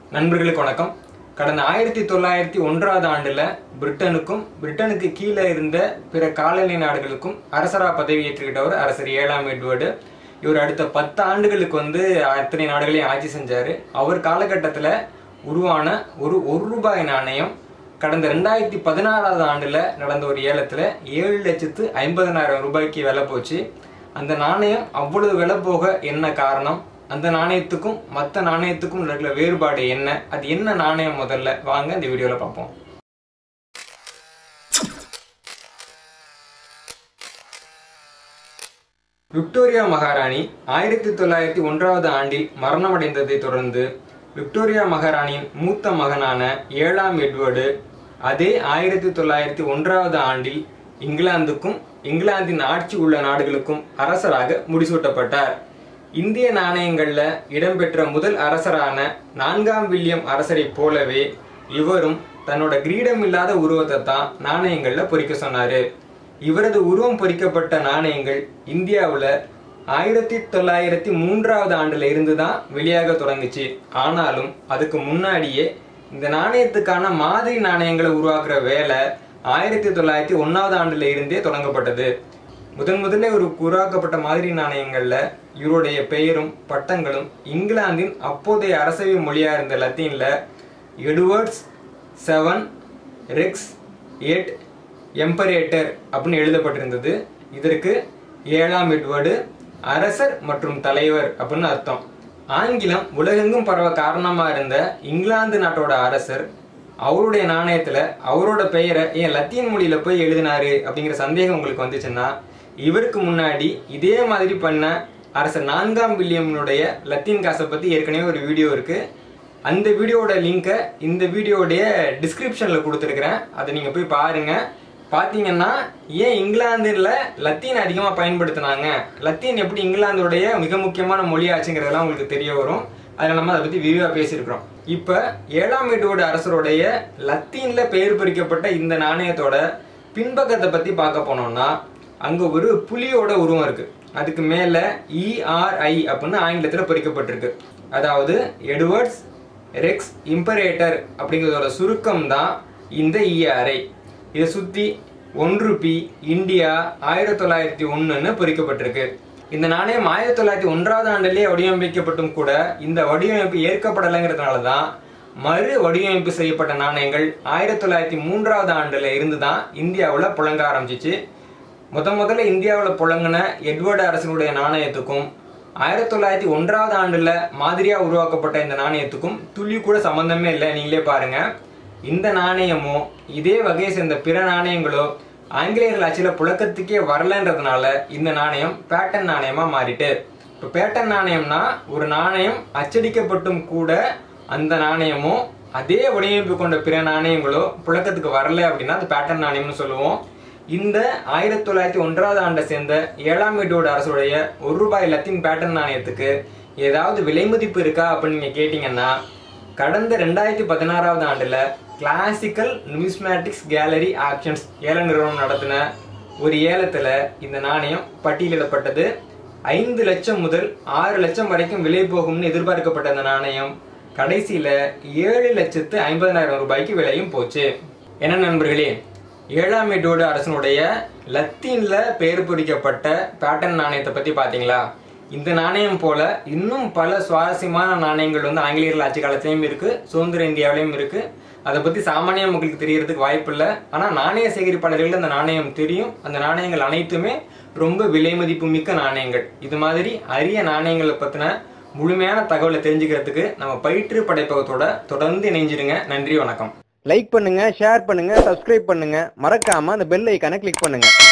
நண்பர்களுக்கு வணக்கம் கடந்த ஆயிரத்தி தொள்ளாயிரத்தி ஒன்றாவது ஆண்டுல பிரிட்டனுக்கும் பிரிட்டனுக்கு கீழே இருந்த பிற காலனி நாடுகளுக்கும் அரசரா பதவியேற்றுக்கிட்டவர் அரசர் ஏழாம் எட்வர்டு இவர் அடுத்த பத்து ஆண்டுகளுக்கு வந்து அத்தனை நாடுகளையும் ஆட்சி செஞ்சாரு அவர் காலகட்டத்தில் உருவான ஒரு ஒரு ரூபாய் நாணயம் கடந்த ரெண்டாயிரத்தி பதினாறாவது ஆண்டுல நடந்த ஒரு ஏலத்துல ஏழு லட்சத்து ஐம்பதனாயிரம் ரூபாய்க்கு விலை போச்சு அந்த நாணயம் அவ்வளவு விலை போக என்ன காரணம் அந்த நாணயத்துக்கும் மற்ற நாணயத்துக்கும் இருக்கிற வேறுபாடு என்ன அது என்ன நாணயம் முதல்ல வாங்க இந்த வீடியோல பார்ப்போம் விக்டோரியா மகாராணி ஆயிரத்தி தொள்ளாயிரத்தி ஒன்றாவது ஆண்டில் மரணமடைந்ததை தொடர்ந்து விக்டோரியா மகாராணியின் மூத்த மகனான ஏழாம் எட்வர்டு அதே ஆயிரத்தி தொள்ளாயிரத்தி ஒன்றாவது ஆண்டில் இங்கிலாந்துக்கும் இங்கிலாந்தின் ஆட்சி உள்ள நாடுகளுக்கும் அரசராக முடிசூட்டப்பட்டார் இந்திய நாணயங்கள்ல இடம்பெற்ற முதல் அரசரான நான்காம் வில்லியம் அரசரைப் போலவே இவரும் தன்னோட கிரீடம் இல்லாத உருவத்தை தான் நாணயங்கள்ல பொறிக்க சொன்னாரு இவரது உருவம் பொறிக்கப்பட்ட நாணயங்கள் இந்தியாவில் ஆயிரத்தி தொள்ளாயிரத்தி மூன்றாவது ஆண்டுல இருந்து தான் வெளியாக தொடங்குச்சு ஆனாலும் அதுக்கு முன்னாடியே இந்த நாணயத்துக்கான மாதிரி நாணயங்களை உருவாக்குற வேலை ஆயிரத்தி தொள்ளாயிரத்தி ஒன்னாவது ஆண்டுல இருந்தே தொடங்கப்பட்டது முதன் முதல்ல ஒரு உருவாக்கப்பட்ட மாதிரி நாணயங்கள்ல இவருடைய பெயரும் பட்டங்களும் இங்கிலாந்தின் அப்போதைய அரசவை மொழியா இருந்த லத்தீன்ல எடுவர்ட்ஸ் செவன் ரெக்ஸ் எட் எம்பரேட்டர் அப்படின்னு எழுதப்பட்டிருந்தது இதற்கு ஏழாம் எட்வர்டு அரசர் மற்றும் தலைவர் அப்படின்னு அர்த்தம் ஆங்கிலம் உலகெங்கும் பரவ காரணமா இருந்த இங்கிலாந்து நாட்டோட அரசர் அவருடைய நாணயத்துல அவரோட பெயரை ஏன் லத்தீன் மொழியில போய் எழுதினாரு அப்படிங்கிற சந்தேகம் உங்களுக்கு வந்துச்சுன்னா இவருக்கு முன்னாடி இதே மாதிரி பண்ண அரசர் நான்காம் வில்லியம்னுடைய லத்தீன் காசை பத்தி ஏற்கனவே ஒரு வீடியோ இருக்கு அந்த வீடியோவோட லிங்கை இந்த வீடியோடைய டிஸ்கிரிப்ஷனில் கொடுத்துருக்குறேன் அதை நீங்கள் போய் பாருங்க பார்த்தீங்கன்னா ஏன் இங்கிலாந்துல லத்தீன் அதிகமாக பயன்படுத்தினாங்க லத்தீன் எப்படி இங்கிலாந்துடைய மிக முக்கியமான மொழியாச்சுங்கிறதெல்லாம் உங்களுக்கு தெரிய வரும் அதில் நம்ம அதை பற்றி விரிவாக பேசியிருக்கிறோம் இப்போ ஏழாம் எட்டுவோட அரசருடைய லத்தீனில் பெயர் பொறிக்கப்பட்ட இந்த நாணயத்தோட பின்பக்கத்தை பற்றி பார்க்க போனோம்னா அங்கே ஒரு புலியோட உருவம் இருக்கு அதுக்கு மேலே இஆர்ஐ அப்படின்னு ஆங்கிலத்தில் பொறிக்கப்பட்டிருக்கு அதாவது எட்வர்ட்ஸ் ரெக்ஸ் இம்பரேட்டர் அப்படிங்கிறதோட சுருக்கம் தான் இந்த இஆர்ஐ இதை சுற்றி ஒன்று பி இந்தியா ஆயிரத்தி தொள்ளாயிரத்தி ஒன்றுன்னு பொறிக்கப்பட்டிருக்கு இந்த நாணயம் ஆயிரத்தி தொள்ளாயிரத்தி ஒன்றாவது ஆண்டிலேயே வடிவமைக்கப்பட்டும் கூட இந்த வடிவமைப்பு ஏற்கப்படலைங்கிறதுனால தான் மறு வடிவமைப்பு செய்யப்பட்ட நாணயங்கள் ஆயிரத்தி தொள்ளாயிரத்தி மூன்றாவது ஆண்டுல இருந்து தான் இந்தியாவில் புழங்க ஆரம்பிச்சிச்சு முத முதல்ல இந்தியாவில் புழங்கின எட்வர்டு அரசனுடைய நாணயத்துக்கும் ஆயிரத்தி தொள்ளாயிரத்தி ஒன்றாவது ஆண்டுல மாதிரியா உருவாக்கப்பட்ட இந்த நாணயத்துக்கும் துளி கூட சம்பந்தமே இல்லை நீங்களே பாருங்க இந்த நாணயமோ இதே வகையை சேர்ந்த பிற நாணயங்களோ ஆங்கிலேயர்கள் ஆட்சியில் புழக்கத்துக்கே வரலன்றதுனால இந்த நாணயம் பேட்டன் நாணயமா மாறிட்டு இப்போ பேட்டன் நாணயம்னா ஒரு நாணயம் அச்சடிக்கப்பட்டும் கூட அந்த நாணயமோ அதே வடிவமைப்பு கொண்ட பிற நாணயங்களோ புழக்கத்துக்கு வரல அப்படின்னா அது பேட்டன் நாணயம்னு சொல்லுவோம் இந்த ஆயிரத்தி தொள்ளாயிரத்தி ஒன்றாவது ஆண்டை சேர்ந்த ஏழாம் எட்டோட அரசுடைய ஒரு ரூபாய் லத்தீன் பேட்டன் நாணயத்துக்கு ஏதாவது விலை மதிப்பு இருக்கா அப்படின்னு நீங்க கேட்டீங்கன்னா கடந்த ரெண்டாயிரத்தி பதினாறாவது ஆண்டுல கிளாசிக்கல் நியூஸ்மேட்டிக்ஸ் கேலரி ஆக்ஷன்ஸ் ஏல நிறுவனம் நடத்தின ஒரு ஏலத்துல இந்த நாணயம் பட்டியலிடப்பட்டது ஐந்து லட்சம் முதல் ஆறு லட்சம் வரைக்கும் விலை போகும்னு எதிர்பார்க்கப்பட்ட அந்த நாணயம் கடைசியில ஏழு லட்சத்து ஐம்பதனாயிரம் ரூபாய்க்கு விலையும் போச்சு என்ன நண்பர்களே ஏழாம் எட்டோடு அரசனுடைய லத்தீன்ல பெயர் பொறிக்கப்பட்ட பேட்டன் நாணயத்தை பத்தி பாத்தீங்களா இந்த நாணயம் போல இன்னும் பல சுவாரஸ்யமான நாணயங்கள் வந்து ஆங்கிலேயர்கள் ஆட்சி காலத்திலையும் இருக்கு சுதந்திர இந்தியாவிலையும் இருக்கு அதை பத்தி சாமானிய மக்களுக்கு தெரியறதுக்கு வாய்ப்பு இல்லை ஆனா நாணய சேகரிப்பாளர்கள் அந்த நாணயம் தெரியும் அந்த நாணயங்கள் அனைத்துமே ரொம்ப விலை மதிப்பு மிக்க நாணயங்கள் இது மாதிரி அரிய நாணயங்களை பத்தின முழுமையான தகவலை தெரிஞ்சுக்கிறதுக்கு நம்ம பயிற்று படைப்பகத்தோட தொடர்ந்து இணைஞ்சிருங்க நன்றி வணக்கம் லைக் பண்ணுங்க ஷேர் பண்ணுங்க சப்ஸ்கிரைப் பண்ணுங்க மறக்காம அந்த பெல் ஐக்கானை கிளிக் பண்ணுங்க